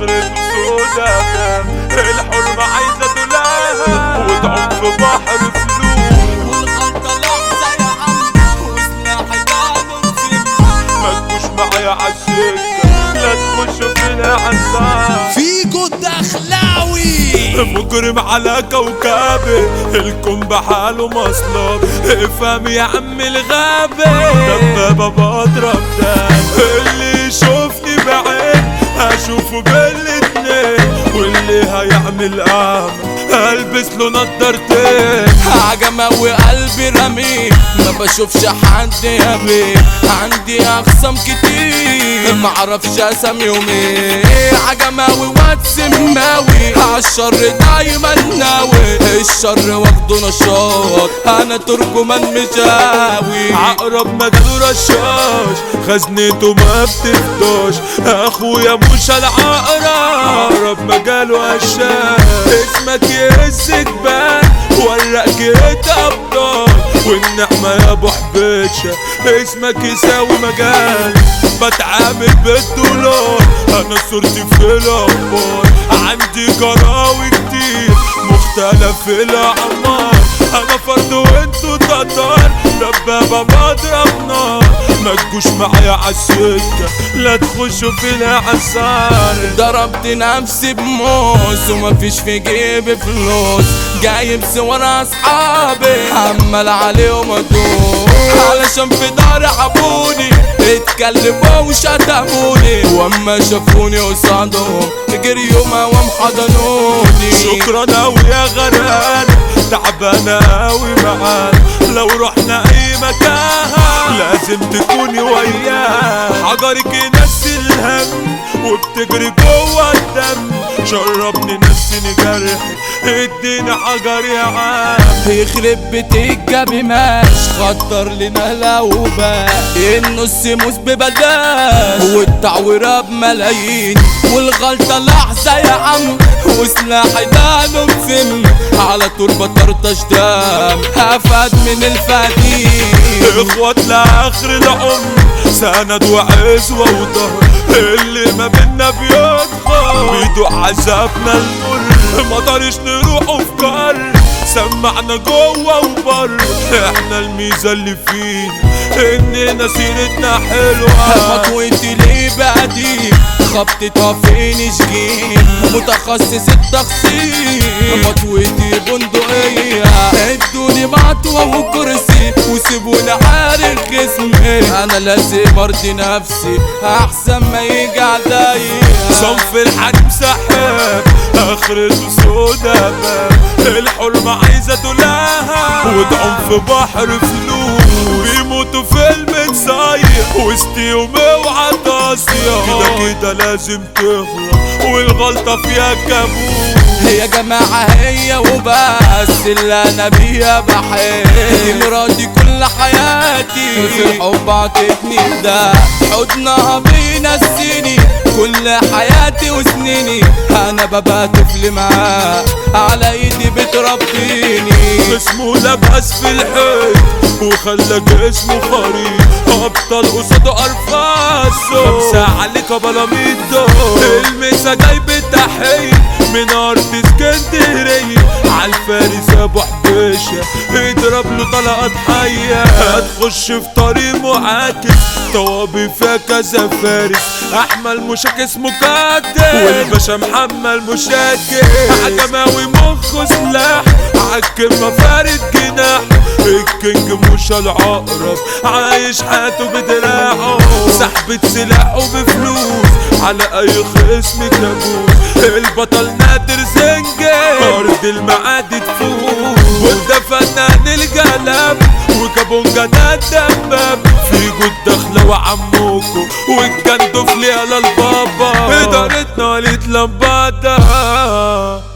اخرته سودا الحلم عايزة دولها وتعوم في بحر فلوس والغلطة لحظة يا عم وسلاحي ده نسيب ما تجوش معايا عالسكة لا تخشوا فينا عالساعة فيجو الدخلاوي مجرم على كوكبي الكون بحاله مصلب افهم يا عم الغابة دبابة بضرب ده اللي يشوفني بعين هشوفه بالاتنين واللي هيعمل اعمى هلبس له نضارتين عجماوي قلبي رمي ما بشوفش حد يبي عندي اخصام كتير معرفش اسم يومي عجماوي واد سماوي عالشر دايما ناوي الشر واخده نشاط انا ترجمان مجاوي عقرب مجاله رشاش خزنته ما بتفضاش اخويا مش العقرب عقرب مجاله هشاش اسمك يهز جبال ورق جيت ابطال والنعمة يا ابو حبيتشا اسمك يساوي مجال بتعامل بالدولار انا صورتي في الاخبار عندي جراوي كتير مختلف الاعمار انا فرد وانتو تتار دبابة بضرب نار ما تجوش معايا عالسكة لا تخشوا فينا عالسار ضربت نفسي بموس ومفيش في جيبي فلوس جايب صور اصحابي عمال عليهم ادوس علشان في داري عبوني اتكلموا وشتموني واما شافوني قصادهم جريوا ما حضنوني شكرا اوي يا غرقان تعبانة اوي معاك لو رحنا اي مكان لازم تكوني وياه حجرك ينسي الهم وبتجري جوه الدم شربني نسيني جرحي اديني حجر يا عم يخرب بيتك جابي ماش خطر لنا لو باقي النص موس ببلاش والتعويرة بملايين والغلطة لحظة يا عم وسلاحي ده مسم على طول بطرطش دم هفاد من الفديد اخوات لاخر العمر سند وعزوة وظهر اللي ما بينا بيدخل بيدوق عذابنا المر ما طارش نروح في كر سمعنا جوه وبر احنا الميزة اللي فينا اننا سيرتنا حلوة خطوتي ليه بقديم خبطتها فين شجين متخصص التخصيص خطوتي بندقية ادوني مطوة وكرسي وسيبوني عارف جسمي انا لازم ارضي نفسي احسن ما يجي عليا صنف الحريم سحاب اخرته سودا باب الحلم عايزة تلاها وتعوم في بحر فلوس بيموتوا في المتصايق وسط يوم وعطاسية كده كده لازم تغلط والغلطة فيها كابوس يا جماعة هي وبس اللي انا بيها بحب دي مراتي كل حياتي في الحب عطتني ده حضنها بينسيني كل حياتي وسنيني انا ببقى طفل معاه على ايدي بتربيني اسمه لبس في الحيط وخلى جسمه خريط ابطال قصاده ارفاسه خمسة عليك بلاميطه المسا جايب التحية من ارض اسكندرية عالفارس ابو حبيشة اضرب له طلقات حية هتخش في طريق معاكس طوابي فيها كذا فارس احمل مشاك اسمه كاتب والباشا محمل مشاكل عجماوي مخه سلاح عالكلمة فارد جناح الكينج مش العقرب عايش حياته بدراعه سحبة سلاحه بفلوس على اي خصم كابوس البطل نادر زنجي ارض المعادي تفوز وده فنان الجلب وكابونجا ده الدباب في جود داخله وعموكو والجندو في ليالة البابا ادارتنا ليت لمبادة